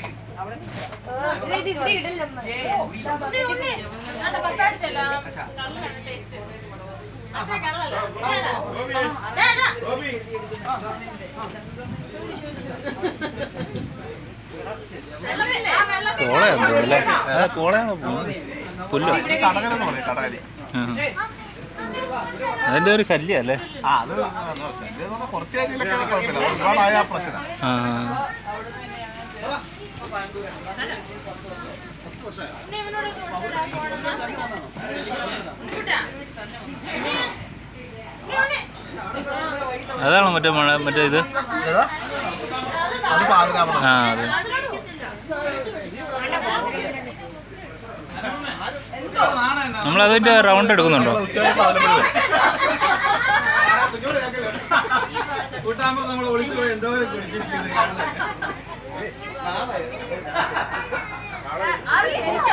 ഇത് ഇവിടെ ഇടല്ലമ്മ കോളയാ അല്ലേ കോളയാണോ പുല്ലോ കടകരെന്ന് പറയും കടകരി അതിന്റെ ഒരു ശല്യം അല്ലേ ആ അത് ശല്യം എന്ന് പറഞ്ഞാൽ കുറച്ച് കാര്യങ്ങളൊക്കെ കുഴപ്പമില്ല അത് ഒരുപാടായ പ്രശ്നം ആ അതാണോ മറ്റേ മഴ മറ്റേ ഇത് ഏതാ? അത് പാതിരാമണം ആ അതെ നമ്മൾ അതിന്റെ റൗണ്ട് എടുക്കുന്നുണ്ടോ ഉച്ചയായപ്പോൾ അതിലും വരും. കൂട്ടാകുമ്പോ നമ്മൾ ഒളിച്ചു പോയി എന്തോ ഒരു കുടിച്ചിരിക്കുന്നത് കാണുന്നത്.